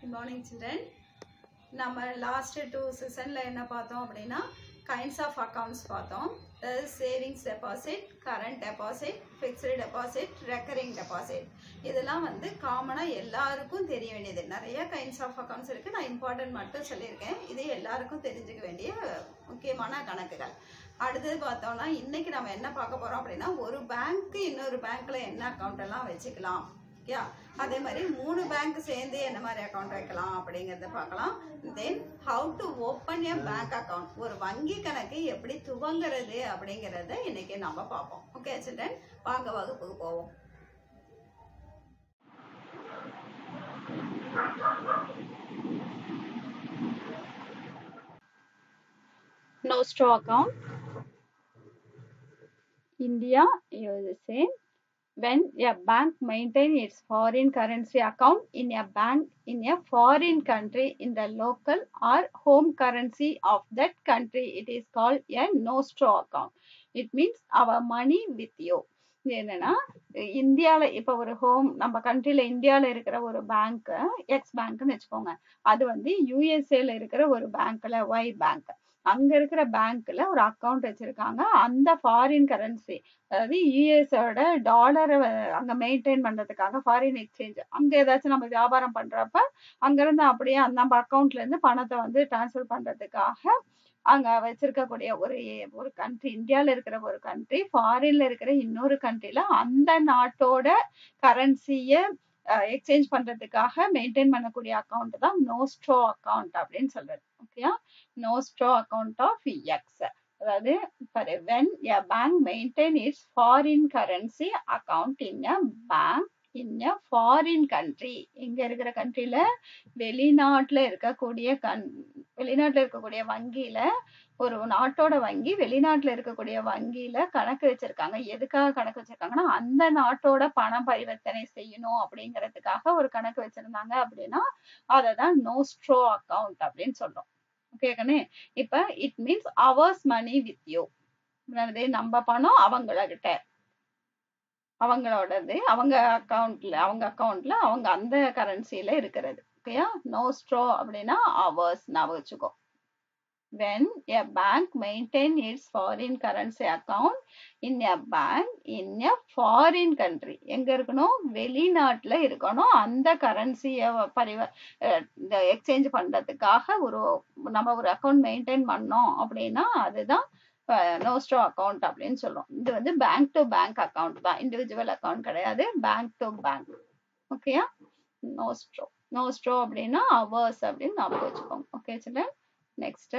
Good morning children நம்ம last two செஷனில் என்ன பார்த்தோம் அப்படின்னா கைண்ட்ஸ் ஆஃப் அக்கௌண்ட்ஸ் பார்த்தோம் அதாவது savings deposit current deposit fixed deposit recurring deposit இதெல்லாம் வந்து காமனாக எல்லாருக்கும் தெரிய வேண்டியது நிறைய கைண்ட்ஸ் ஆஃப் அக்கௌண்ட்ஸ் இருக்குது நான் இம்பார்ட்டன்ட் மட்டும் சொல்லியிருக்கேன் இது எல்லாருக்கும் தெரிஞ்சுக்க வேண்டிய முக்கியமான கணக்குகள் அடுத்தது பார்த்தோம்னா இன்னைக்கு நம்ம என்ன பார்க்க போகிறோம் அப்படின்னா ஒரு பேங்க் இன்னொரு பேங்க்ல என்ன அக்கௌண்ட் எல்லாம் வச்சுக்கலாம் ஓகே அதே மாதிரி மூணு பேங்க் சேர்ந்து என்ன மாதிரி அக்கௌண்ட் வைக்கலாம் அப்படிங்கிறத பார்க்கலாம் then how to open a bank account ஒரு வங்கி கணக்கு எப்படி துவங்குறது அப்படிங்கிறத இன்னைக்கு நம்ம பார்ப்போம் ஓகே சில்ட்ரன் வாங்க வகுப்புக்கு போவோம் Nostro account. India USA. When a bank maintain its foreign currency account in a bank in a foreign country in the local or home currency of that country, it is called a Nostro account. It means our money with you. இது என்னன்னா இந்தியால இப்ப ஒரு home நம்ம கண்ட்ரில இந்தியால இருக்கிற ஒரு பேங்க் எக்ஸ் பேங்க்னு வச்சுக்கோங்க அது வந்து யூஎஸ்ஏல இருக்கிற ஒரு பேங்க்ல ஒய் பேங்க் அங்க இருக்கிற பேங்க்ல ஒரு அக்கௌண்ட் வச்சிருக்காங்க அந்த ஃபாரின் கரன்சி அதாவது யூஎஸோட டாலரை அங்க மெயின்டைன் பண்றதுக்காக ஃபாரின் எக்ஸ்சேஞ்ச் அங்க ஏதாச்சும் நம்ம வியாபாரம் பண்றப்ப அங்கிருந்து அப்படியே அந்த நம்ம அக்கௌண்ட்ல இருந்து பணத்தை வந்து டிரான்ஸ்ஃபர் பண்றதுக்காக அங்க வச்சிருக்கக்கூடிய ஒரு ஒரு கண்ட்ரி இந்தியால இருக்கிற ஒரு கண்ட்ரி ஃபாரின்ல இருக்கிற இன்னொரு கண்ட்ரில அந்த நாட்டோட கரன்சிய எக்ஸ்சேஞ்ச் பண்றதுக்காக மெயின்டைன் பண்ணக்கூடிய அக்கௌண்ட் தான் நோஸ்ட்ரோ அக்கௌண்ட் அப்படின்னு சொல்றது ஓகேயா நோஸ்ட்ரோ அக்கௌண்ட் ஆஃப் எக்ஸ் அதாவது when a bank maintain it's foreign currency account in a bank in a foreign country இங்க இருக்கிற கண்ட்ரில வெளிநாட்டுல இருக்கக்கூடிய கண் வெளிநாட்டுல இருக்கக்கூடிய வங்கியில ஒரு நாட்டோட வங்கி வெளிநாட்டுல இருக்கக்கூடிய வங்கியில கணக்கு வச்சிருக்காங்க எதுக்காக கணக்கு வச்சிருக்காங்கன்னா அந்த நாட்டோட பண பரிவர்த்தனை செய்யணும் அப்படிங்கறதுக்காக ஒரு கணக்கு வச்சிருந்தாங்க அப்படின்னா அததான் நோஸ்ட்ரோ அக்கௌண்ட் அப்படின்னு சொல்றோம் ஓகேக்கனே இப்ப it means ours money with you நம்ம பணம் அவங்ககிட்ட அவங்களோடது அவங்க அக்கௌண்ட்ல அவங்க அக்கௌண்ட்ல அவங்க அந்த கரன்சில இருக்கிறது ஓகேயா நோஸ்ட்ரோ அப்படின்னா அவர்ஸ் நான் வச்சுக்கோ when a bank maintain its foreign currency account in a bank in a foreign country எங்க இருக்கணும் வெளிநாட்டுல இருக்கணும் அந்த கரன்சிய பரிவ இந்த எக்ஸ்சேஞ்ச் பண்றதுக்காக ஒரு நம்ம ஒரு அக்கௌண்ட் மெயின்டைன் பண்ணோம் அப்படின்னா அதுதான் நோஸ்ட்ரோ அக்கௌண்ட் அப்படின்னு சொல்றோம் இது வந்து பேங்க் டு பேங்க் அக்கௌண்ட் தான் இண்டிவிஜுவல் அக்கௌண்ட் கிடையாது பேங்க் டு பேங்க் ஓகேயா நோஸ்ட்ரோ நோஸ்ட்ரோ அப்படின்னா அவர்ஸ் அப்படின்னு ஞாபகம் வச்சுக்கோங்க okay children next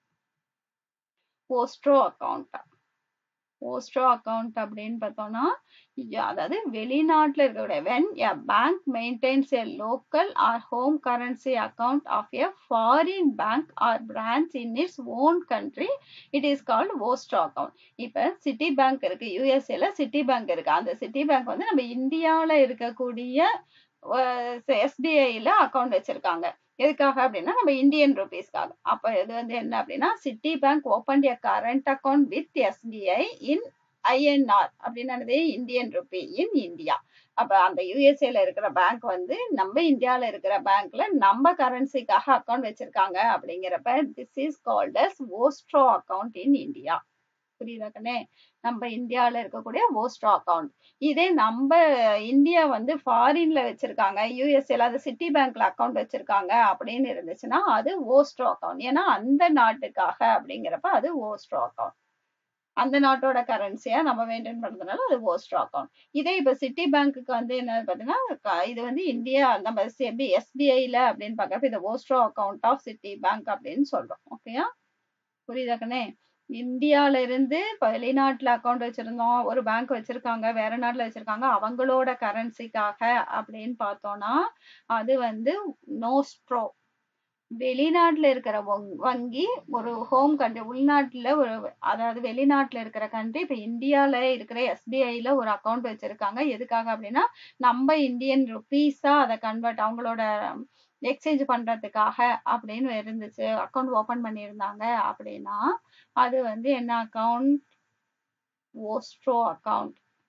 vostro account vostro account அப்படின்னு பார்த்தோம்னா அதாவது வெளிநாட்டுல இருக்கக்கூடிய when a bank maintains a local or home currency account of a foreign bank or branch in its own country it is called vostro account இப்ப Citi bank இருக்கு யூஎஸ்ஏல city bank இருக்கு அந்த சிட்டி பேங்க் வந்து நம்ம இந்தியாவில இருக்கக்கூடிய எஸ்பிஐல account வச்சிருக்காங்க எதுக்காக அப்படின்னா நம்ம இந்தியன் ருபீஸ்க்காக அப்ப இது வந்து என்ன அப்படின்னா Citi bank open a current account with SBI in INR அப்படின்னு இந்தியன் ருபி இன் இந்தியா அப்ப அந்த யூஎஸ்ஏல இருக்கிற பேங்க் வந்து நம்ம இந்தியால இருக்கிற பேங்க்ல நம்ம கரன்சிக்காக அக்கௌண்ட் வச்சிருக்காங்க அப்படிங்கிறப்ப this is called as vostro account in India புரியுதா கண்ணே நம்ம இந்தியால இருக்கக்கூடிய ஓஸ்ட்ரோ அக்கௌண்ட் இதே நம்ம இந்தியா வந்து ஃபாரின்ல வச்சிருக்காங்க யூஎஸ்ஏல அது சிட்டி பேங்க்ல அக்கௌண்ட் வச்சிருக்காங்க அப்படின்னு இருந்துச்சுன்னா அது ஓஸ்ட்ரோ அக்கௌண்ட் ஏன்னா அந்த நாட்டுக்காக அப்படிங்கிறப்ப அது ஓஸ்ட்ரோ அக்கௌண்ட் அந்த நாட்டோட கரன்சியா நம்ம மெயின்டைன் பண்றதுனால அது ஓஸ்ட்ரோ அக்கௌண்ட் இதே இப்ப சிட்டி பேங்க்குக்கு வந்து என்ன பாத்தீங்கன்னா இது வந்து இந்தியா நம்ம எஸ்பிஐல அப்படின்னு பாக்குறப்ப இது vostro account of Citi bank அப்படின்னு சொல்றோம் ஓகேயா புரியுதா கண்ணே இந்தியால இருந்து இப்ப வெளிநாட்டுல அக்கௌண்ட் வச்சிருந்தோம் ஒரு பேங்க் வச்சிருக்காங்க வேற நாட்டுல வச்சிருக்காங்க அவங்களோட கரன்சிக்காக அப்படின்னு பார்த்தோம்னா அது வந்து நோஸ்ட்ரோ வெளிநாட்டுல இருக்கிற வங்கி ஒரு ஹோம் கண்ட்ரி உள்நாட்டுல ஒரு அதாவது வெளிநாட்டுல இருக்கிற கண்ட்ரி இப்ப இந்தியால இருக்கிற எஸ்பிஐல ஒரு அக்கௌண்ட் வச்சிருக்காங்க எதுக்காக அப்படின்னா நம்ம இந்தியன் ருபீஸா அதை கன்வெர்ட் அவங்களோட எக்ஸ்சேஞ்ச் பண்றதுக்காக அப்படின்னு இருந்துச்சு அக்கௌண்ட் ஓபன் பண்ணியிருந்தாங்க அப்படின்னா அது வந்து என்ன அக்கௌண்ட் ஓஸ்ட்ரோ அக்கௌண்ட்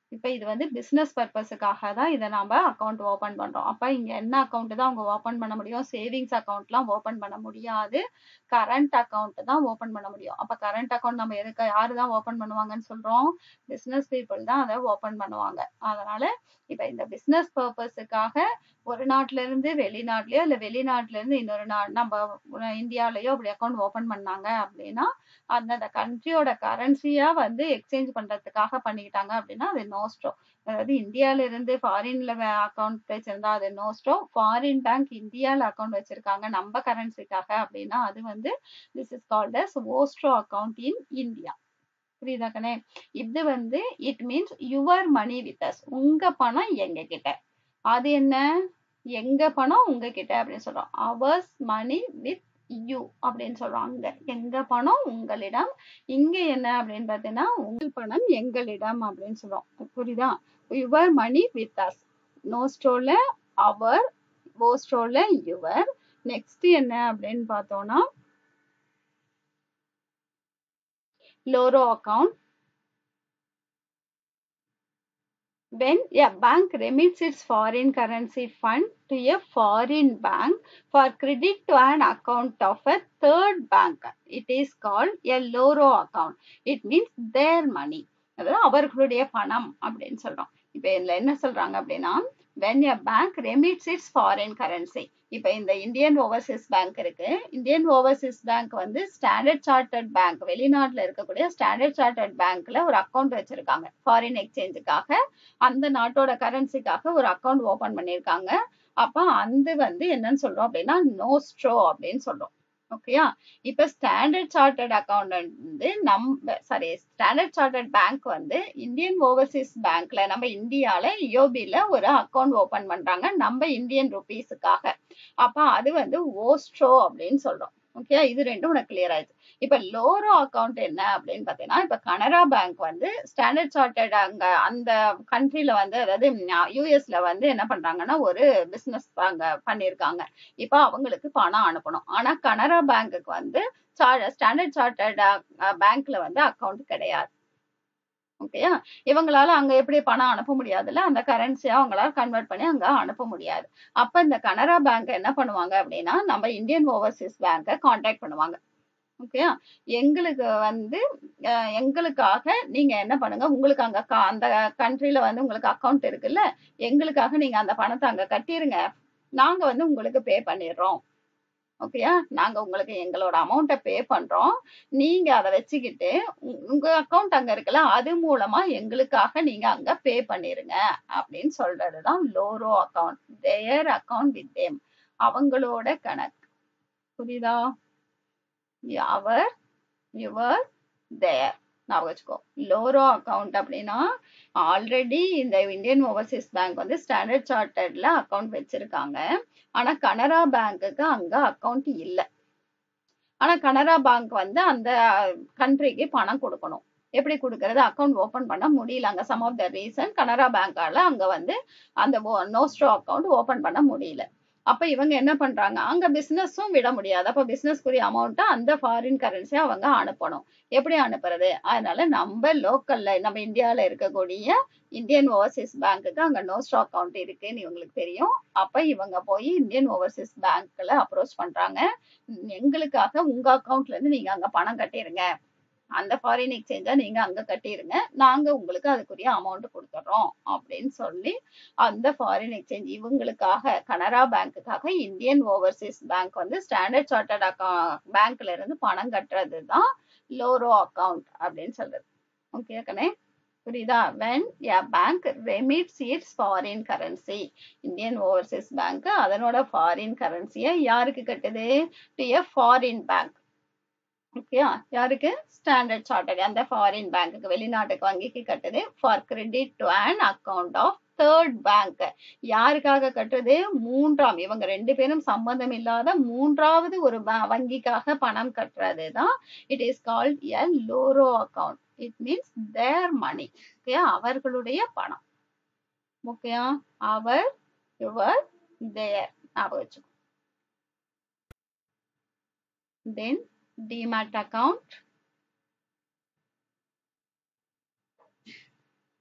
இப்ப இது வந்து பிசினஸ் பர்பஸுக்காக தான் இதை நாம அக்கௌண்ட் ஓபன் பண்றோம் அப்ப இங்க என்ன அக்கௌண்ட் தான் அவங்க ஓபன் பண்ண முடியும் சேவிங்ஸ் அக்கௌண்ட்லாம் ஓபன் பண்ண முடியாது கரண்ட் அக்கௌண்ட் தான் ஓபன் பண்ண முடியும் அப்ப கரண்ட் அக்கௌண்ட் நம்ம எதுக்கு யாரு தான் ஓபன் பண்ணுவாங்கன்னு சொல்றோம் பிசினஸ் பீப்புள் தான் அதை ஓபன் பண்ணுவாங்க அதனால இப்ப இந்த பிசினஸ் பர்பஸுக்காக ஒரு நாட்டுல இருந்து வெளிநாட்டுலயோ இல்ல வெளிநாட்டுல இருந்து இன்னொரு நா நம்ம இந்தியாலயோ அப்படி அக்கௌண்ட் ஓபன் பண்ணாங்க அப்படின்னா அந்தந்த கண்ட்ரியோட கரன்சியா வந்து எக்ஸ்சேஞ்ச் பண்றதுக்காக பண்ணிக்கிட்டாங்க அப்படின்னா அது நோஸ்ட்ரோ அதாவது இந்தியால இருந்து ஃபாரின்ல அக்கௌண்ட் வச்சிருந்தா அது நோஸ்ட்ரோ ஃபாரின் பேங்க் இந்தியால அக்கௌண்ட் வச்சிருக்காங்க நம்ம கரன்சிக்காக அப்படின்னா அது வந்து this is called as vostro account in India புரியுதா கண்ணே இது வந்து it means your money with us உங்க பணம் எங்க கிட்ட அது என்ன எங்க பணம் உங்ககிட்ட அப்படின்னு சொல்றோம் அவர்ஸ் மணி வித் யூ அப்படின்னு சொல்றோம் அங்க எங்க பணம் உங்களிடம் இங்க என்ன அப்படின்னு பார்த்தீங்கன்னா உங்கள் பணம் எங்களிடம் அப்படின்னு சொல்றோம் புரியுதா யுவர் மணி வித் அஸ் நோஸ்டோல அவர் ஓஸ்டோல யுவர் நெக்ஸ்ட் என்ன அப்படின்னு பார்த்தோம்னா loro account when a bank remits its foreign currency fund to a foreign bank for credit to an account of a third bank it is called a loro account it means their money அதாவது அவர்களுடைய பணம் அப்படின்னு சொல்றோம் இப்ப இதுல என்ன சொல்றாங்க அப்படின்னா when a bank remits its foreign currency இப்ப இந்த இந்தியன் ஓவர்சீஸ் பேங்க் இருக்கு இந்தியன் ஓவர்சீஸ் பேங்க் வந்து ஸ்டாண்டர்ட் சார்ட்டர்ட் பேங்க் வெளிநாட்டுல இருக்கக்கூடிய ஸ்டாண்டர்ட் சார்ட்டர்ட் பேங்க்ல ஒரு அக்கௌண்ட் வச்சிருக்காங்க ஃபாரின் எக்ஸ்சேஞ்சுக்காக அந்த நாட்டோட கரன்சிக்காக ஒரு அக்கௌண்ட் ஓபன் பண்ணிருக்காங்க அப்ப அந்த வந்து என்னன்னு சொல்றோம் அப்படின்னா நோஸ்ட்ரோ அப்படின்னு சொல்றோம் ஓகேயா இப்ப ஸ்டாண்டர்ட் சார்ட்டர்ட் அக்கௌண்ட் வந்து நம்ம சாரி ஸ்டாண்டர்ட் சார்ட்டர்ட் பேங்க் வந்து இந்தியன் ஓவர்சீஸ் பேங்க்ல நம்ம இந்தியால யோபில ஒரு அக்கௌண்ட் ஓபன் பண்றாங்க நம்ம இந்தியன் ருபீஸுக்காக அப்ப அது வந்து ஓஸ்ட்ரோ அப்படின்னு சொல்றோம் ஓகே இது ரெண்டும் உனக்கு கிளியர் ஆயிடுச்சு இப்ப லோரோ அக்கௌண்ட் என்ன அப்படின்னு பாத்தீங்கன்னா இப்ப கனரா பேங்க் வந்து ஸ்டாண்டர்ட் சார்ட்டர்ட் அங்க அந்த கண்ட்ரில வந்து அதாவது யூஎஸ்ல வந்து என்ன பண்றாங்கன்னா ஒரு பிசினஸ் அங்க பண்ணிருக்காங்க இப்ப அவங்களுக்கு பணம் அனுப்பணும் ஆனா கனரா பேங்க்குக்கு வந்து ஸ்டாண்டர்ட் சார்ட்டர்ட் பேங்க்ல வந்து அக்கௌண்ட் கிடையாது ஓகேயா இவங்களால அங்க எப்படி பணம் அனுப்ப முடியாதுல்ல அந்த கரன்சியா அவங்களால கன்வெர்ட் பண்ணி அங்க அனுப்ப முடியாது அப்ப இந்த கனரா பேங்க் என்ன பண்ணுவாங்க அப்படின்னா நம்ம இந்தியன் ஓவர்சீஸ் பேங்கை காண்டாக்ட் பண்ணுவாங்க ஓகேயா எங்களுக்கு வந்து எங்களுக்காக நீங்க என்ன பண்ணுங்க உங்களுக்கு அங்க அந்த கண்ட்ரில வந்து உங்களுக்கு அக்கௌண்ட் இருக்குல்ல எங்களுக்காக நீங்க அந்த பணத்தை அங்க கட்டிருங்க நாங்க வந்து உங்களுக்கு பே பண்ணிடுறோம் ஓகேயா நாங்க உங்களுக்கு எங்களோட அமௌண்ட்டை பே பண்றோம் நீங்க அதை வச்சுக்கிட்டு உங்க அக்கௌண்ட் அங்க இருக்குல்ல அது மூலமா எங்களுக்காக நீங்க அங்க பே பண்ணிருங்க அப்படின்னு சொல்றதுதான் loro account their account with them அவங்களோட கணக்கு புரியுதா அவர் யுவர் தேர் ஞாபகம் வச்சுக்கோ லோரோ அக்கௌண்ட் அப்படின்னா ஆல்ரெடி இந்த இந்தியன் ஓவர்சீஸ் பேங்க் வந்து ஸ்டாண்டர்ட் சார்ட்டர்ட்ல அக்கௌண்ட் வச்சிருக்காங்க ஆனா கனரா பேங்க்குக்கு அங்க அக்கௌண்ட் இல்லை ஆனா கனரா பேங்க் வந்து அந்த கண்ட்ரிக்கு பணம் கொடுக்கணும் எப்படி கொடுக்கறது அக்கௌண்ட் ஓபன் பண்ண முடியல அங்க some of the reason Canara பேங்கால அங்க வந்து அந்த நோஸ்ட்ரோ அக்கௌண்ட் ஓபன் பண்ண முடியல அப்ப இவங்க என்ன பண்றாங்க அங்க பிசினஸும் விட முடியாது அப்ப பிசினஸ்க்குரிய அமௌண்ட்டை அந்த ஃபாரின் கரன்சியை அவங்க அனுப்பணும் எப்படி அனுப்புறது அதனால நம்ம லோக்கல்ல நம்ம இந்தியால இருக்கக்கூடிய இந்தியன் ஓவர்சீஸ் பேங்க்குக்கு அங்க நோஸ்ட்ரோ அக்கௌண்ட் இருக்குன்னு இவங்களுக்கு தெரியும் அப்ப இவங்க போய் இந்தியன் ஓவர்சீஸ் பேங்க்ல அப்ரோச் பண்றாங்க எங்களுக்காக உங்க அக்கௌண்ட்ல இருந்து நீங்க அங்க பணம் கட்டிருங்க அந்த ஃபாரின் எக்ஸ்சேஞ்சா நீங்க அங்க கட்டிருங்க நாங்க உங்களுக்கு அதுக்குரிய அமௌண்ட் கொடுத்துறோம் அப்படின்னு சொல்லி அந்த ஃபாரின் எக்ஸ்சேஞ்ச் இவங்களுக்காக கனரா பேங்க்குக்காக இந்தியன் ஓவர்சீஸ் பேங்க் வந்து ஸ்டாண்டர்ட் சார்ட்டர்ட் அக்கௌ பேங்க்ல இருந்து பணம் கட்டுறது தான் லோரோ அக்கௌண்ட் அப்படின்னு சொல்றது ஓகே கண்ணே புரியுதா when a bank remits its foreign currency Indian overseas bank அதனோட ஃபாரின் கரன்சியை யாருக்கு கட்டுது டு a foreign bank ஓகேயா யாருக்கு ஸ்டாண்டர்ட் சார்ட்டர்ட் அந்த ஃபாரின் பேங்க்குக்கு வெளிநாட்டுக்கு வங்கிக்கு கட்டுது for credit to an account of third bank யாருக்காக கட்டுறது மூன்றாம் இவங்க ரெண்டு பேரும் சம்பந்தம் இல்லாத மூன்றாவது ஒரு வங்கிக்காக பணம் கட்டுறது தான் it is called a loro account it means their money okay அவர்களுடைய பணம் ஓகேயா அவர் யுவர் தேர் ஞாபகம் வச்சுக்கோ then demat account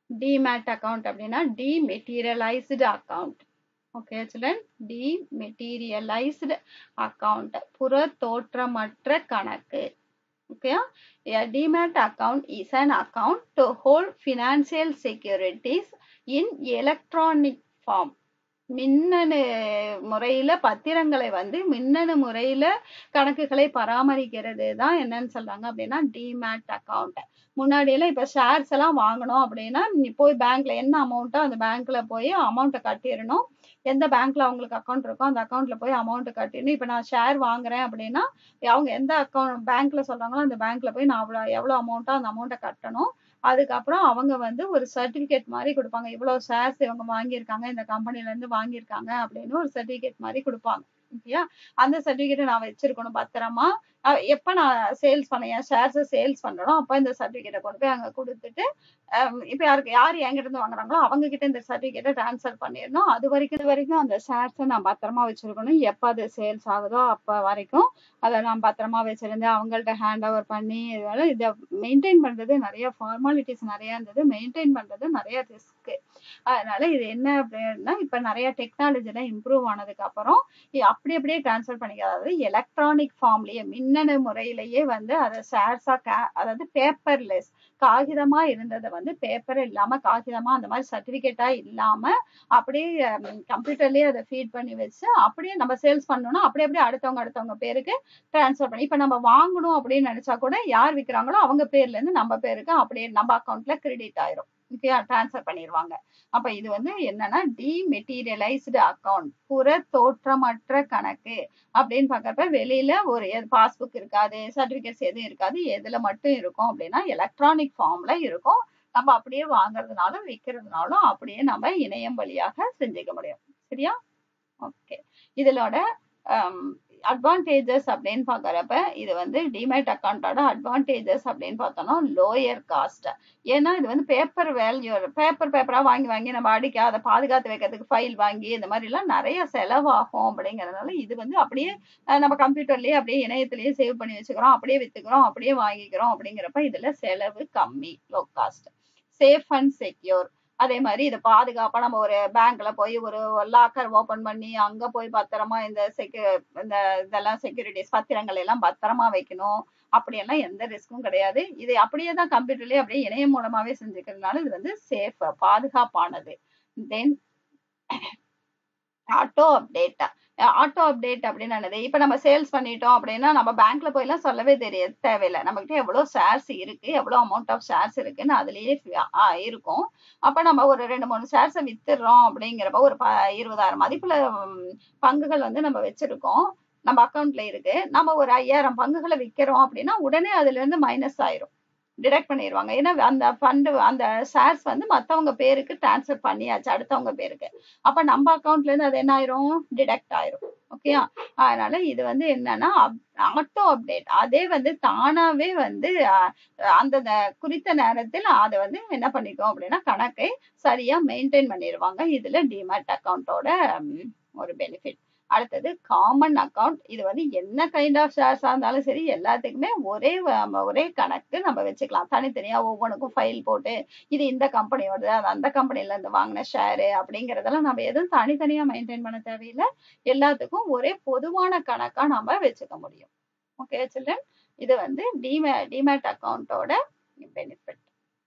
demat account அப்படின்னா dematerialised account okay children dematerialised account புற தோற்றமற்ற கணக்கு okay a demat account is an account to hold financial securities in electronic form மின்னணு முறையில பத்திரங்களை வந்து மின்னணு முறையில கணக்குகளை பராமரிக்கிறது தான் என்னன்னு சொல்றாங்க அப்படின்னா டிமேட் அக்கவுண்ட் முன்னாடி எல்லாம் இப்ப ஷேர்ஸ் எல்லாம் வாங்கணும் அப்படின்னா நீ போய் பேங்க்ல என்ன அமௌண்ட்டோ அந்த பேங்க்ல போய் அமௌண்ட்டை கட்டிடணும் எந்த பேங்க்ல அவங்களுக்கு அக்கௌண்ட் இருக்கோ அந்த அக்கௌண்ட்ல போய் அமௌண்ட் கட்டிடணும் இப்ப நான் ஷேர் வாங்குறேன் அப்படின்னா அவங்க எந்த அக்கௌண்ட் பேங்க்ல சொல்றாங்களோ அந்த பேங்க்ல போய் நான் அவ்வளவு எவ்வளவு அமௌண்ட்டோ அந்த அமௌண்ட்டை கட்டணும் அதுக்கப்புறம் அவங்க வந்து ஒரு சர்டிபிகேட் மாதிரி கொடுப்பாங்க இவ்வளவு ஷேர்ஸ் இவங்க வாங்கியிருக்காங்க இந்த கம்பெனில இருந்து வாங்கியிருக்காங்க அப்படின்னு ஒரு சர்டிபிகேட் மாதிரி கொடுப்பாங்க ஓகேயா அந்த சர்டிபிகேட்டை நான் வச்சிருக்கணும் பத்திரமா அஹ் எப்ப நான் சேல்ஸ் பண்ண என் ஷேர்ஸ் சேல்ஸ் பண்றோம் அப்ப இந்த சர்டிபிகேட்டை கொண்டு போய் அங்க கொடுத்துட்டு அஹ் இப்ப யாருக்கு யார் என்கிட்ட இருந்து வாங்குறாங்களோ அவங்க கிட்ட இந்த சர்டிபிகேட்டை ட்ரான்ஸ்ஃபர் பண்ணிடணும் அது வரைக்கும் இது வரைக்கும் அந்த ஷேர்ஸை நான் பத்திரமா வச்சிருக்கணும் எப்ப அது சேல்ஸ் ஆகுதோ அப்ப வரைக்கும் அதை நான் பத்திரமா வச்சிருந்து அவங்கள்ட்ட ஹேண்ட் ஓவர் பண்ணி இதனால இதை மெயின்டைன் பண்றது நிறைய ஃபார்மாலிட்டிஸ் நிறைய இருந்தது மெயின்டைன் பண்றது நிறைய ரிஸ்க் அதனால இது என்ன அப்படின்னா இப்ப நிறைய டெக்னாலஜி எல்லாம் இம்ப்ரூவ் ஆனதுக்கு அப்புறம் இ- அப்படி அப்படியே டிரான்ஸ்ஃபர் பண்ணிக்க அதாவது எலக்ட்ரானிக் ஃபார்ம்லயே மின்னணு முறையிலேயே வந்து அதை ஷேர்ஸா அதாவது பேப்பர்லெஸ் காகிதமா இருந்ததை வந்து பேப்பர் இல்லாம காகிதமா அந்த மாதிரி சர்டிபிகேட்டா இல்லாம அப்படியே கம்ப்யூட்டர்லயே அதை ஃபீட் பண்ணி வச்சு அப்படியே நம்ம சேல்ஸ் பண்ணோம்னா அப்படியே அப்படியே அடுத்தவங்க அடுத்தவங்க பேருக்கு டிரான்ஸ்ஃபர் பண்ணி இப்ப நம்ம வாங்கணும் அப்படின்னு நினைச்சா கூட யார் விக்கிறாங்களோ அவங்க பேர்ல இருந்து நம்ம பேருக்கு அப்படியே நம்ம அக்கௌண்ட்ல கிரெடிட் ஆயிரும் ஓகே டிரான்ஸ்ஃபர் பண்ணிடுவாங்க அப்ப இது வந்து என்னன்னா டிமெட்டீரியலைஸ்டு அக்கவுண்ட் புற தோற்றமற்ற கணக்கு அப்படின்னு பாக்குறப்ப வெளியில ஒரு பாஸ்புக் இருக்காது சர்டிபிகேட்ஸ் எதுவும் இருக்காது எதுல மட்டும் இருக்கும் அப்படின்னா எலக்ட்ரானிக் ஃபார்ம்ல இருக்கும் நம்ம அப்படியே வாங்குறதுனாலும் விற்கிறதுனாலும் அப்படியே நம்ம இணையம் வழியாக செஞ்சுக்க முடியும் சரியா ஓகே இதோட அட்வான்டேஜஸ் அப்படின்னு பாக்குறப்ப இது வந்து டிமேட் அக்கௌண்டோட அட்வான்டேஜஸ் அப்படின்னு பார்த்தோம்னா லோயர் காஸ்ட் ஏன்னா இது வந்து பேப்பர் வேல்யூ பேப்பர் பேப்பரா வாங்கி வாங்கி நம்ம அடிக்க அதை பாதுகாத்து வைக்கிறதுக்கு ஃபைல் வாங்கி இந்த மாதிரி எல்லாம் நிறைய செலவாகும் அப்படிங்கறதுனால இது வந்து அப்படியே அஹ், நம்ம கம்ப்யூட்டர்லயே அப்படியே இணையத்திலேயே சேவ் பண்ணி வச்சுக்கிறோம் அப்படியே வித்துக்கிறோம் அப்படியே வாங்கிக்கிறோம் அப்படிங்கிறப்ப இதுல செலவு கம்மி low cost safe and secure அதே மாதிரி இது பாதுகாப்பா நம்ம ஒரு பேங்க்ல போய் ஒரு லாக்கர் ஓபன் பண்ணி அங்க போய் பத்திரமா இந்த செக்யூ இந்த இதெல்லாம் செக்யூரிட்டிஸ் பத்திரங்கள் எல்லாம் பத்திரமா வைக்கணும் அப்படியெல்லாம் எந்த ரிஸ்க்கும் கிடையாது இது அப்படியே தான் கம்ப்யூட்டர்லயே அப்படியே இணையம் மூலமாவே செஞ்சுக்கிறதுனால இது வந்து சேஃப் பாதுகாப்பானது then auto update auto update அப்படின்னு என்னது இப்ப நம்ம சேல்ஸ் பண்ணிட்டோம் அப்படின்னா நம்ம பேங்க்ல போய் எல்லாம் சொல்லவே தெரியாது தேவையில்லை நம்ம கிட்ட எவ்வளவு ஷேர்ஸ் இருக்கு எவ்வளவு அமௌண்ட் ஆஃப் ஷேர்ஸ் இருக்குன்னு அதுலயே ஆ, இருக்கும் அப்ப நம்ம ஒரு ரெண்டு மூணு ஷேர்ஸை வித்துடுறோம் அப்படிங்கிறப்ப ஒரு ப இருபதாயிரம் மதிப்புல ம், பங்குகள் வந்து நம்ம வச்சிருக்கோம் நம்ம அக்கவுண்ட்ல இருக்கு நம்ம ஒரு ஐயாயிரம் பங்குகளை விக்கிறோம் அப்படின்னா உடனே அதுல இருந்து மைனஸ் ஆயிரும் டிடெக்ட் பண்ணிடுவாங்க ஏன்னா அந்த ஃபண்டு அந்த ஷேர்ஸ் வந்து மத்தவங்க பேருக்கு டிரான்ஸ்ஃபர் பண்ணியாச்சு அடுத்தவங்க பேருக்கு அப்ப நம்ம அக்கவுண்ட்ல இருந்து அது என்ன ஆயிரும் டிடெக்ட் ஆயிரும் ஓகேயா அதனால இது வந்து என்னன்னா ஆட்டோ அப்டேட் அதே வந்து தானாவே வந்து அஹ், அந்தந்த குறித்த நேரத்தில் அதை வந்து என்ன பண்ணிக்கும் அப்படின்னா கணக்கை சரியா மெயின்டைன் பண்ணிடுவாங்க இதுல டிமேட் அக்கவுண்டோட ஒரு பெனிஃபிட் அடுத்தது காமன் அக்கவுண்ட் இது வந்து என்ன கைண்ட் ஆஃப் ஷேர்ஸா இருந்தாலும் சரி எல்லாத்துக்குமே ஒரே வ- ஒரே கணக்கு நம்ம வச்சுக்கலாம் தனித்தனியா ஒவ்வொன்றுக்கும் ஃபைல் போட்டு இது இந்த கம்பெனியோட அது அந்த கம்பெனில இருந்து வாங்கின ஷேரு அப்படிங்கறதெல்லாம் நம்ம எதுவும் தனித்தனியா மெயின்டைன் பண்ண தேவையில்லை எல்லாத்துக்கும் ஒரே பொதுவான கணக்கா நம்ம வச்சுக்க முடியும் ஓகே சில்ட்ரன் இது வந்து டிமே டிமேட் அக்கவுண்டோட பெனிஃபிட்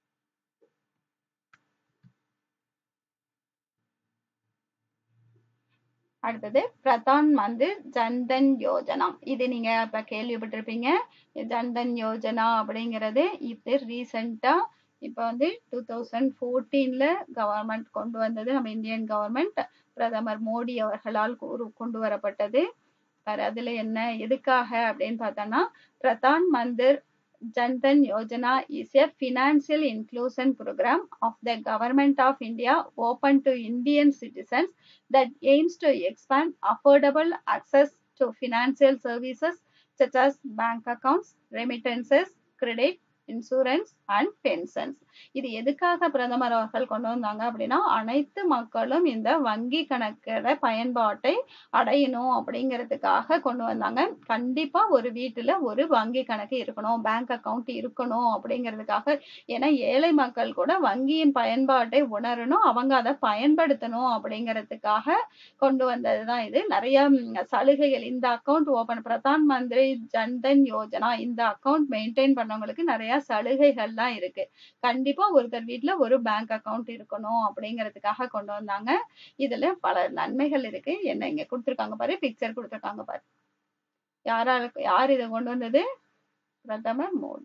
அடுத்தது பிரதான் மந்திர் ஜன்தன் யோஜனா இது நீங்க இப்ப கேள்விப்பட்டிருப்பீங்க ஜன்தன் யோஜனா அப்படிங்கிறது இது ரீசெண்டா இப்ப வந்து டூ தௌசண்ட் ஃபோர்டீன்ல கவர்மெண்ட் கொண்டு வந்தது நம்ம இந்தியன் கவர்மெண்ட் பிரதமர் மோடி அவர்களால் கூறு- கொண்டு வரப்பட்டது பாரு அதுல என்ன எதுக்காக அப்படின்னு பார்த்தோம்னா Pradhan Mantri Jan Dhan Yojana is a financial inclusion program of the government of India open to Indian citizens that aims to expand affordable access to financial services such as bank accounts, remittances, credit, insurance and pensions இது எதுக்காக பிரதமர் அவர்கள் கொண்டு வந்தாங்க அப்படின்னா அனைத்து மக்களும் இந்த வங்கி கணக்கோட பயன்பாட்டை அடையணும் அப்படிங்கிறதுக்காக கொண்டு வந்தாங்க கண்டிப்பா ஒரு வீட்டுல ஒரு வங்கி கணக்கு இருக்கணும் பேங்க் அக்கவுண்ட் இருக்கணும் அப்படிங்கிறதுக்காக ஏன்னா ஏழை மக்கள் கூட வங்கியின் பயன்பாட்டை உணரணும் அவங்க அதை பயன்படுத்தணும் அப்படிங்கிறதுக்காக கொண்டு வந்ததுதான் இது நிறைய ம், சலுகைகள் இந்த அக்கவுண்ட் ஓபன் பிரதான் மந்திரி ஜன்தன் யோஜனா இந்த அக்கவுண்ட் மெயின்டைன் பண்ணவங்களுக்கு நிறைய சலுகைகள்லாம் இருக்கு கண்டிப்பா ஒருத்தர் வீட்ல ஒரு பேங்க் அக்கவுண்ட் இருக்கணும் அப்படிங்கிறதுக்காக கொண்டு வந்தாங்க இதுல பல நன்மைகள் இருக்கு என்ன இங்க கொடுத்திருக்காங்க பாரு பிக்சர் கொடுத்திருக்காங்க பாரு யாரால யார் இதை கொண்டு வந்தது பிரதமர் மோடி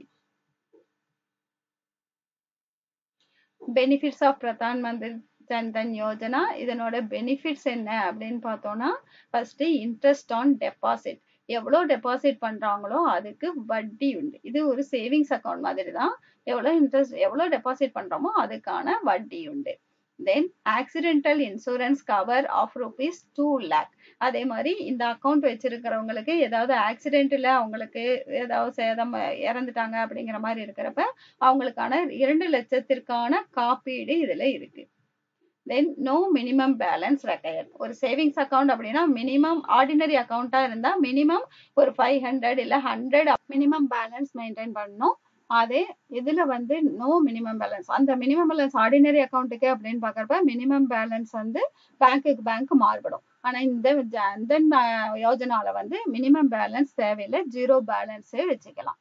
பெனிஃபிட்ஸ் ஆஃப் பிரதான் மந்திரி ஜன்தன் யோஜனா இதனோட பெனிஃபிட்ஸ் என்ன அப்படின்னு பார்த்தோம்னா ஃபர்ஸ்ட் இன்ட்ரெஸ்ட் ஆன் டெபாசிட் எவ்வளோ டெபாசிட் பண்றாங்களோ அதுக்கு வட்டி உண்டு இது ஒரு சேவிங்ஸ் அக்கவுண்ட் மாதிரி தான் எவ்வளோ இன்ட்ரெஸ்ட் எவ்வளோ டெபாசிட் பண்றோமோ அதுக்கான வட்டி உண்டு then accidental insurance cover of rupees two lakh அதே மாதிரி இந்த அக்கவுண்ட் வச்சிருக்கிறவங்களுக்கு ஏதாவது ஆக்சிடென்ட்ல அவங்களுக்கு ஏதாவது சேதம் இறந்துட்டாங்க அப்படிங்கிற மாதிரி இருக்கிறப்ப அவங்களுக்கான இரண்டு லட்சத்திற்கான காப்பீடு இதுல இருக்கு then no minimum balance require ஒரு சேவிங்ஸ் அக்கவுண்ட் அப்படின்னா மினிமம் ஆர்டினரி அக்கவுண்டா இருந்தா மினிமம் ஒரு ஃபைவ் ஹண்ட்ரட் இல்ல ஹண்ட்ரட் மினிமம் பேலன்ஸ் மெயின்டைன் பண்ணணும் அதே இதுல வந்து நோ மினிமம் பேலன்ஸ் அந்த மினிமம் பேலன்ஸ் ஆர்டினரி அக்கௌண்ட்டுக்கு அப்படின்னு பாக்குறப்ப மினிமம் பேலன்ஸ் வந்து பேங்க்குக்கு பேங்க் மாறுபடும் ஆனா இந்த ஜன்தன் அஹ், யோஜனால வந்து மினிமம் பேலன்ஸ் தேவையில்லை ஜீரோ பேலன்ஸே வச்சுக்கலாம்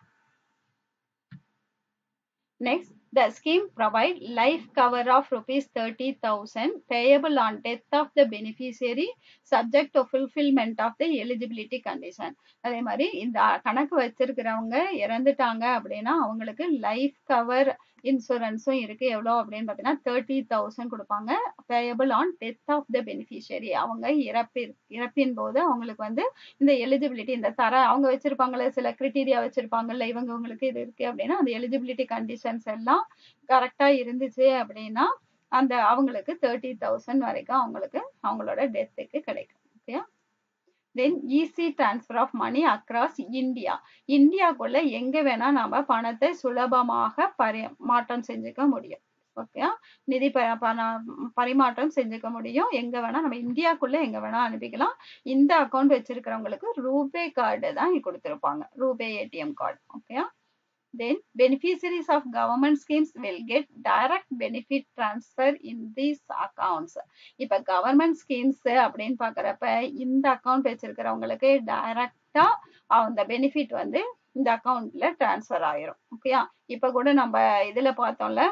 Next, the scheme provide life cover of rupees 30,000 payable on death of the beneficiary subject to fulfillment of the eligibility condition. அதே மாதிரி இந்த கணக்கு வச்சிருக்கிறவங்க இறந்துட்டாங்க அப்படின்னா அவங்களுக்கு லைஃப் கவர் இன்சூரன்ஸும் இருக்கு எவ்வளோ அப்படின்னு பார்த்தீங்கன்னா தேர்ட்டி தௌசண்ட் கொடுப்பாங்க payable on death of the beneficiary அவங்க இறப்பின் இறப்பின் போது அவங்களுக்கு வந்து இந்த எலிஜிபிலிட்டி இந்த தர அவங்க வச்சிருப்பாங்கல்ல சில கிரிட்டீரியா வச்சிருப்பாங்கல்ல இவங்க உங்களுக்கு இது இருக்கு அப்படின்னா அந்த எலிஜிபிலிட்டி கண்டிஷன்ஸ் எல்லாம் கரெக்டா இருந்துச்சு அப்படின்னா அந்த அவங்களுக்கு தேர்ட்டி தௌசண்ட் வரைக்கும் அவங்களுக்கு அவங்களோட டெத்துக்கு கிடைக்கும் okay then easy transfer of money across India இந்தியாக்குள்ள எங்க வேணா நாம பணத்தை சுலபமாக பரிமாற்றம் செஞ்சுக்க முடியும் ஓகே நிதி ப- பண- பரிமாற்றம் செஞ்சுக்க முடியும் எங்க வேணா நம்ம இந்தியாக்குள்ள எங்க வேணா அனுப்பிக்கலாம் இந்த அக்கௌண்ட் வச்சிருக்கிறவங்களுக்கு ரூபே கார்டு தான் கொடுத்திருப்பாங்க RuPay ATM card okay then beneficiaries of government schemes will get direct benefit transfer in these accounts இப்ப கவர்மெண்ட் ஸ்கீம்ஸ் அப்படின்னு பாக்குறப்ப இந்த அக்கவுண்ட் வச்சிருக்கிறவங்களுக்கு டைரக்டா அந்த பெனிஃபிட் வந்து இந்த அக்கவுண்ட்ல டிரான்ஸ்ஃபர் ஆயிரும் ஓகேயா இப்ப கூட நம்ம இதுல பார்த்தோம்ல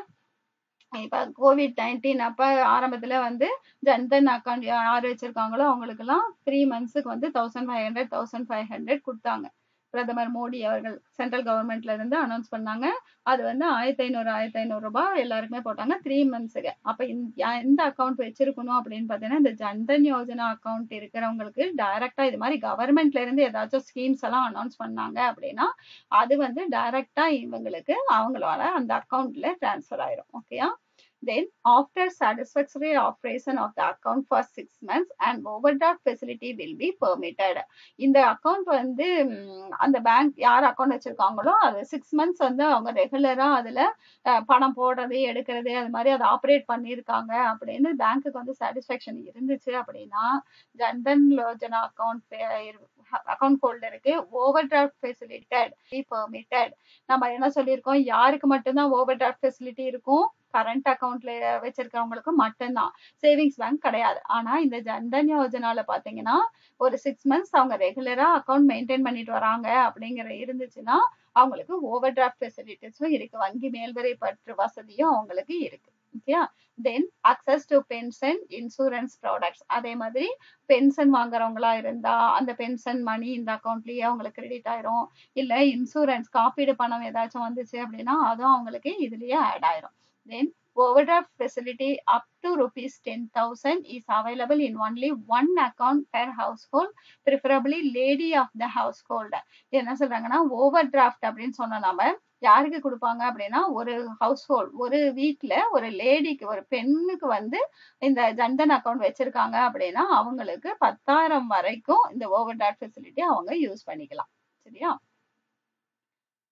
இப்ப கோவிட் நைன்டீன் அப்ப ஆரம்பத்துல வந்து ஜன்தன் அக்கௌண்ட் யார் வச்சிருக்காங்களோ அவங்களுக்கு எல்லாம் த்ரீ மந்த்ஸுக்கு வந்து thousand five hundred thousand five hundred கொடுத்தாங்க பிரதமர் மோடி அவர்கள் சென்ட்ரல் கவர்மெண்ட்ல இருந்து அனௌன்ஸ் பண்ணாங்க அது வந்து ஆயிரத்தி ஐநூறு ஆயிரத்தி ஐநூறு ரூபாய் எல்லாருக்குமே போட்டாங்க த்ரீ மந்த்ஸுக்கு அப்ப இந்த யா- எந்த அக்கௌண்ட் வச்சிருக்கணும் அப்படின்னு பாத்தீங்கன்னா இந்த ஜன்தன் யோஜனா அக்கௌண்ட் இருக்கிறவங்களுக்கு டைரக்டா இது மாதிரி கவர்மெண்ட்ல இருந்து ஏதாச்சும் ஸ்கீம்ஸ் எல்லாம் அனௌன்ஸ் பண்ணாங்க அப்படின்னா அது வந்து டைரக்டா இவங்களுக்கு அவங்களோட அந்த அக்கௌண்ட்ல டிரான்ஸ்ஃபர் ஆயிரும் ஓகேயா Then, after satisfactory operation of the account for six months, an overdraft facility will be permitted. இந்த அக்கௌண்ட் வந்து ம், அந்த பேங்க் யார் அக்கௌண்ட் வச்சிருக்காங்களோ அது சிக்ஸ் மந்த்ஸ் வந்து அவங்க ரெகுலரா அதுல அஹ், பணம் போடுறது எடுக்கிறது அது மாதிரி அதை ஆப்ரேட் பண்ணியிருக்காங்க அப்படின்னு பேங்க்குக்கு வந்து சாட்டிஸ்ஃபேக்ஷன் இருந்துச்சு அப்படின்னா ஜன்தன் யோஜனா அக்கௌண்ட் அக்கௌண்ட் ஹோல்டருக்கு ஓவர் டிராஃப்ட் ஃபெசிலிட்டட் பெர்மிட்டட் நம்ம என்ன சொல்லியிருக்கோம் யாருக்கு மட்டும்தான் ஓவர் டிராஃப்ட் ஃபெசிலிட்டி இருக்கும் கரண்ட் அக்கௌண்ட்ல வச்சிருக்கவங்களுக்கு மட்டும்தான் சேவிங்ஸ் பேங்க் கிடையாது ஆனா இந்த ஜன்தன் யோஜனால பாத்தீங்கன்னா ஒரு சிக்ஸ் மந்த்ஸ் அவங்க ரெகுலரா அக்கௌண்ட் மெயின்டைன் பண்ணிட்டு வராங்க அப்படிங்கிற இருந்துச்சுன்னா அவங்களுக்கு ஓவர் டிராஃப்ட் ஃபெசிலிட்டிஸும் இருக்கு வங்கி மேல்வரை பற்று வசதியும் அவங்களுக்கு இருக்கு okay then access to pension insurance products அதே மாதிரி பென்ஷன் வாங்குறவங்களா இருந்தா அந்த பென்ஷன் மணி இந்த அக்கௌண்ட்லயே அவங்களுக்கு கிரெடிட் ஆயிரும் இல்ல இன்சூரன்ஸ் காப்பீடு பணம் ஏதாச்சும் வந்துச்சு அப்படின்னா அதுவும் அவங்களுக்கு இதுலயே ஆட் ஆயிரும் then overdraft facility up to rupees 10000 is available in only one account per household preferably lady of the household என்ன சொல்றாங்கன்னா ஓவர் டிராஃப்ட் அப்படின்னு சொன்னா நாம யாருக்கு கொடுப்பாங்க அப்படின்னா ஒரு ஹவுஸ் ஹோல்ட் ஒரு வீட்ல ஒரு லேடிக்கு ஒரு பெண்ணுக்கு வந்து இந்த ஜன்தன் அக்கவுண்ட் வச்சிருக்காங்க அப்படின்னா அவங்களுக்கு பத்தாயிரம் வரைக்கும் இந்த ஓவர் டிராஃப்ட் ஃபெசிலிட்டி அவங்க யூஸ் பண்ணிக்கலாம் சரியா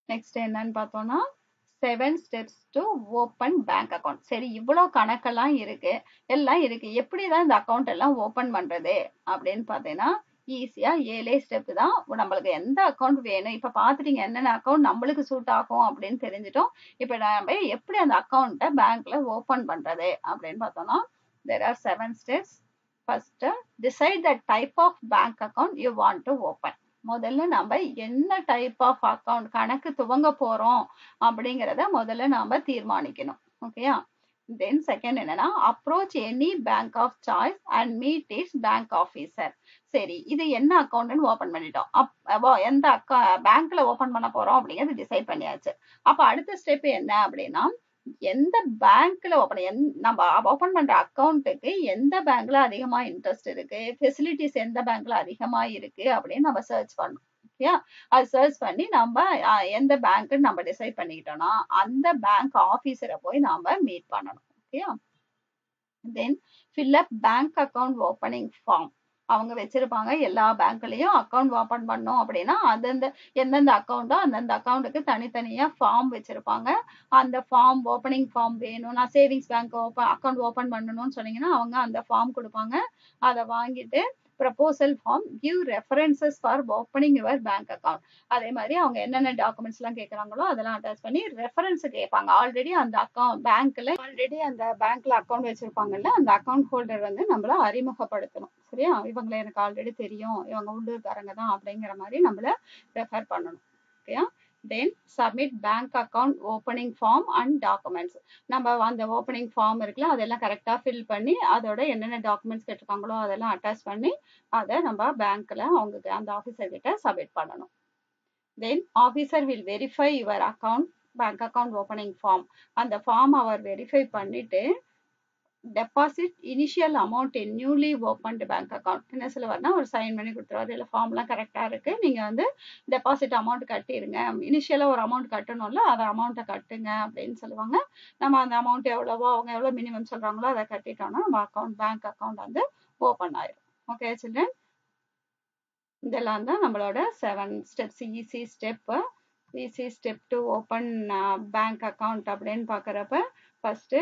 நெக்ஸ்ட் என்னன்னு பார்த்தோம்னா seven steps to open bank account சரி இவ்வளோ கணக்கெல்லாம் இருக்கு எல்லாம் இருக்கு எப்படி தான் இந்த அக்கௌண்ட் எல்லாம் ஓப்பன் பண்றது அப்படின்னு பார்த்தீங்கன்னா ஈஸியா ஏழே ஸ்டெப் தான் நம்மளுக்கு எந்த அக்கௌண்ட் வேணும் இப்ப பாத்துட்டீங்க என்னென்ன அக்கௌண்ட் நம்மளுக்கு சூட் ஆகும் அப்படின்னு தெரிஞ்சிட்டோம் இப்ப நம்ம எப்படி அந்த அக்கௌண்ட்டை பேங்க்ல ஓபன் பண்றது அப்படின்னு பார்த்தோம்னா there are seven steps first decide the type of bank account you want to open முதல்ல நம்ம என்ன டைப் ஆஃப் அக்கவுண்ட் கணக்கு துவங்க போறோம் அப்படிங்கிறத முதல்ல நாம தீர்மானிக்கணும் ஓகேயா தென் செகண்ட் என்னன்னா approach any bank of choice and meet is bank officer சரி இது என்ன அக்கௌண்ட்னு ஓபன் பண்ணிட்டோம் அப் எந்த அக்கா பேங்க்ல ஓபன் பண்ண போறோம் அப்படிங்கிறது டிசைட் பண்ணியாச்சு அப்ப அடுத்த ஸ்டெப் என்ன அப்படின்னா எந்த பேங்க்ல ஓபன் எந் நம்ம ஓபன் பண்ற அக்கௌண்ட்டுக்கு எந்த பேங்க்ல அதிகமா இன்ட்ரெஸ்ட் இருக்கு ஃபெசிலிட்டிஸ் எந்த பேங்க்ல அதிகமா இருக்கு அப்படின்னு நம்ம சர்ச் பண்ணணும் ஓகே அது சர்ச் பண்ணி நம்ம எந்த பேங்க் நம்ம டிசைட் பண்ணிக்கிட்டோம்னா அந்த பேங்க் ஆபீசரை போய் நாம மீட் பண்ணணும் okay then fill up bank account opening form அவங்க வச்சிருப்பாங்க எல்லா பேங்க்லயும் அக்கௌண்ட் ஓபன் பண்ணோம் அப்படின்னா அந்தந்த எந்தெந்த அக்கௌண்ட்டோ அந்தந்த அக்கௌண்ட்டுக்கு தனித்தனியா ஃபார்ம் வச்சிருப்பாங்க அந்த ஃபார்ம் ஓப்பனிங் ஃபார்ம் வேணும் நான் savings bank open account open பண்ணணும்னு சொன்னீங்கன்னா அவங்க அந்த ஃபார்ம் கொடுப்பாங்க அதை வாங்கிட்டு proposal form give references for opening your bank account அதே மாதிரி அவங்க என்னென்ன டாக்குமெண்ட்ஸ் எல்லாம் கேட்கறாங்களோ அதெல்லாம் அட்டாச் பண்ணி ரெஃபரன்ஸ் கேட்பாங்க ஆல்ரெடி அந்த அக்கௌண்ட் பேங்க்ல ஆல்ரெடி அந்த பேங்க்ல அக்கௌண்ட் வச்சிருப்பாங்கல்ல அந்த அக்கௌண்ட் ஹோல்டர் வந்து நம்மள அறிமுகப்படுத்தணும் சரியா இவங்களை எனக்கு ஆல்ரெடி தெரியும் இவங்க உள்ளூர்காரங்க தான் அப்படிங்கிற மாதிரி நம்மள ரெஃபர் பண்ணணும் ஓகேயா then submit bank account opening form and documents நம்ம அந்த ஓப்பனிங் ஃபார்ம் இருக்குல்ல அதெல்லாம் கரெக்டாக ஃபில் பண்ணி அதோட என்னென்ன டாக்குமெண்ட்ஸ் கேட்டிருக்காங்களோ அதெல்லாம் அட்டாச் பண்ணி அதை நம்ம பேங்க்ல அவங்க அந்த ஆஃபீஸர் கிட்ட சப்மிட் பண்ணணும் then officer will verify your account bank account opening form அந்த ஃபார்ம் அவர் வெரிஃபை பண்ணிட்டு deposit initial amount in newly opened bank account என்ன சொல்லுவார்னா ஒரு சைன் பண்ணி கொடுத்துருவாரு இல்லை ஃபார்ம்லாம் கரெக்டாக இருக்கு நீங்கள் வந்து டெபாசிட் அமௌண்ட் கட்டிடுங்க இனிஷியலாக ஒரு அமௌண்ட் கட்டணும்ல அதை அமௌண்ட்டை கட்டுங்க அப்படின்னு சொல்லுவாங்க நம்ம அந்த அமௌண்ட் எவ்வளவோ அவங்க எவ்வளோ மினிமம் சொல்கிறாங்களோ அதை கட்டிட்டோம்னா நம்ம அக்கௌண்ட் பேங்க் அக்கௌண்ட் வந்து ஓப்பன் ஆயிடும் ஓகே சில்ட்ரன் இதெல்லாம் தான் நம்மளோட seven steps easy step easy step to open bank account அப்படின்னு பார்க்குறப்ப ஃபஸ்ட்டு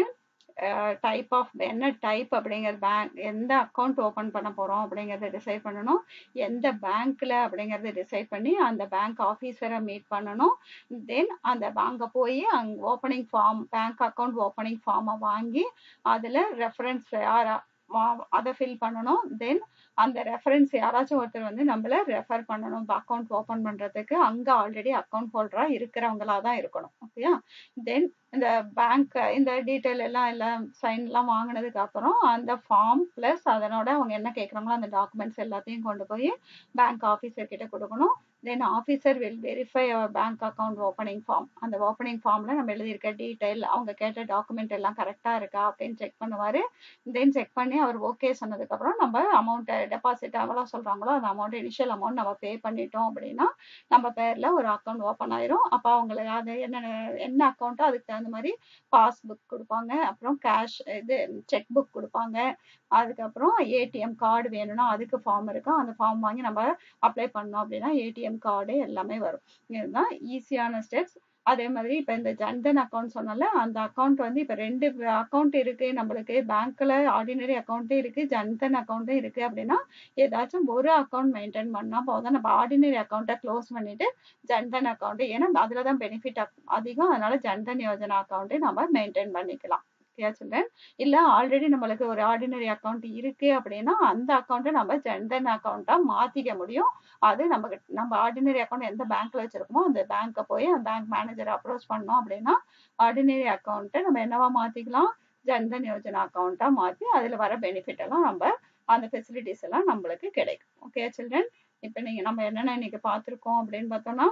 டைப் ஆஃப் என்ன டைப் அப்படிங்கிற பேங்க் எந்த அக்கௌண்ட் ஓப்பன் பண்ண போகிறோம் அப்படிங்கிறத டிசைட் பண்ணணும் எந்த பேங்க்கில் அப்படிங்கிறத டிசைட் பண்ணி அந்த பேங்க் ஆஃபீஸரை மீட் பண்ணணும் தென் அந்த அங்கே போய் அங்கே opening form bank account opening ஃபார்மை வாங்கி அதில் ரெஃபரன்ஸ் யாரா அதை ஃபில் பண்ணணும் தென் அந்த ரெஃபரன்ஸ் யாராச்சும் ஒருத்தர் வந்து நம்மள ரெஃபர் பண்ணணும் அக்கௌண்ட் ஓப்பன் பண்ணுறதுக்கு அங்கே ஆல்ரெடி அக்கௌண்ட் ஹோல்டராக இருக்கிறவங்களா தான் இருக்கணும் ஓகேயா தென் இந்த பேங்க் இந்த டீட்டெயில் எல்லாம் எல்லாம் சைன்லாம் வாங்கினதுக்கு அப்புறம் அந்த ஃபார்ம் ப்ளஸ் அதனோட அவங்க என்ன கேட்குறாங்களோ அந்த டாக்குமெண்ட்ஸ் எல்லாத்தையும் கொண்டு போய் பேங்க் ஆஃபீஸர் கிட்ட கொடுக்கணும் தென் ஆஃபீஸர் வில் வெரிஃபை அவர் பேங்க் அக்கௌண்ட் ஓப்பனிங் ஃபார்ம் அந்த ஓப்பனிங் ஃபார்மில் நம்ம எழுதியிருக்க டீட்டெயில் அவங்க கேட்ட டாக்குமெண்ட் எல்லாம் கரெக்டாக இருக்கா அப்படின்னு செக் பண்ணுவார் தென் செக் பண்ணி அவர் ஓகே சொன்னதுக்கப்புறம் நம்ம அமௌண்ட்டை டெபாசிட் எவ்வளோ சொல்கிறாங்களோ அந்த அமௌண்ட் இனிஷியல் அமௌண்ட் நம்ம பே பண்ணிட்டோம் அப்படின்னா நம்ம பேரில் ஒரு அக்கௌண்ட் ஓப்பன் ஆயிரும் அப்போ அவங்களுக்கு அது என்ன என்ன அக்கௌண்ட்டோ அதுக்கு தகுந்த மாதிரி பாஸ்புக் கொடுப்பாங்க அப்புறம் கேஷ் இது செக் புக் கொடுப்பாங்க அதுக்கப்புறம் ஏடிஎம் கார்டு வேணும்னா அதுக்கு ஃபார்ம் இருக்கும் அந்த ஃபார்ம் வாங்கி நம்ம அப்ளை பண்ணோம் அப்படின்னா ஏடிஎம் கார்டு எல்லாமே வரும் இதுதான் ஈஸியான ஸ்டெப்ஸ் அதே மாதிரி இப்போ இந்த ஜன்தன் அக்கௌண்ட் சொன்னால அந்த அக்கௌண்ட் வந்து இப்போ ரெண்டு அக்கௌண்ட் இருக்கு நம்மளுக்கு பேங்க்ல ஆர்டினரி அக்கௌண்ட்டும் இருக்கு ஜன்தன் அக்கௌண்ட்டும் இருக்கு அப்படின்னா ஏதாச்சும் ஒரு அக்கௌண்ட் மெயின்டைன் பண்ணா போதும் நம்ம ஆர்டினரி அக்கௌண்ட்டை க்ளோஸ் பண்ணிட்டு ஜன்தன் அக்கௌண்ட் ஏன்னா அதுல தான் பெனிஃபிட் அதிகம் அதனால ஜன்தன் யோஜனா அக்கௌண்ட்டை நம்ம மெயின்டைன் பண்ணிக்கலாம் ஓகே சில்ட்ரன் இல்ல ஆல்ரெடி நம்மளுக்கு ஒரு ஆர்டினரி அக்கௌண்ட் இருக்கு அப்படின்னா அந்த அக்கௌண்ட்டை நம்ம ஜன்தன் அக்கௌண்ட்டா மாத்திக்க முடியும் அது நம்ம நம்ம ஆர்டினரி அக்கௌண்ட் எந்த பேங்க்ல வச்சிருக்கோமோ அந்த பேங்க்கை போய் அந்த பேங்க் மேனேஜர் அப்ரோச் பண்ணோம் அப்படின்னா ஆர்டினரி அக்கௌண்ட்டை நம்ம என்னவா மாத்திக்கலாம் ஜன்தன் யோஜனா அக்கௌண்ட்டா மாத்தி அதுல வர பெனிஃபிட் எல்லாம் நம்ம அந்த ஃபெசிலிட்டிஸ் எல்லாம் நம்மளுக்கு கிடைக்கும் ஓகே சில்ட்ரன் இப்போ நீங்க நம்ம என்னென்ன இன்னைக்கு பார்த்துருக்கோம் அப்படின்னு பார்த்தோம்னா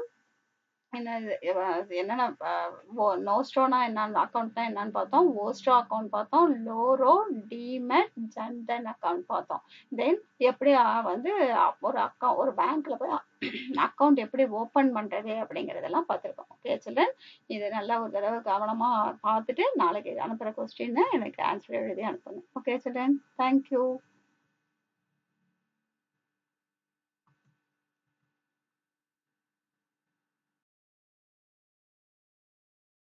என்ன என்னென்ன நோஸ்ட்ரோனா என்னன்னு அக்கௌண்ட்னா என்னன்னு பார்த்தோம் ஓஸ்ட்ரோ அக்கௌண்ட் பார்த்தோம் லோரோ டிமெட் ஜன்தன் அக்கௌண்ட் பார்த்தோம் தென் எப்படி வந்து ஒரு அக்கௌண்ட் ஒரு பேங்க்ல போய் அக்கௌண்ட் எப்படி ஓப்பன் பண்றது அப்படிங்கறதெல்லாம் பார்த்துருக்கோம் ஓகே சில்ட்ரன் இது நல்லா ஒரு தடவை கவனமா பார்த்துட்டு நாளைக்கு அனுப்புற கொஸ்டின் எனக்கு ஆன்சர் எழுதி அனுப்புங்க ஓகே சில்ட்ரன் தேங்க்யூ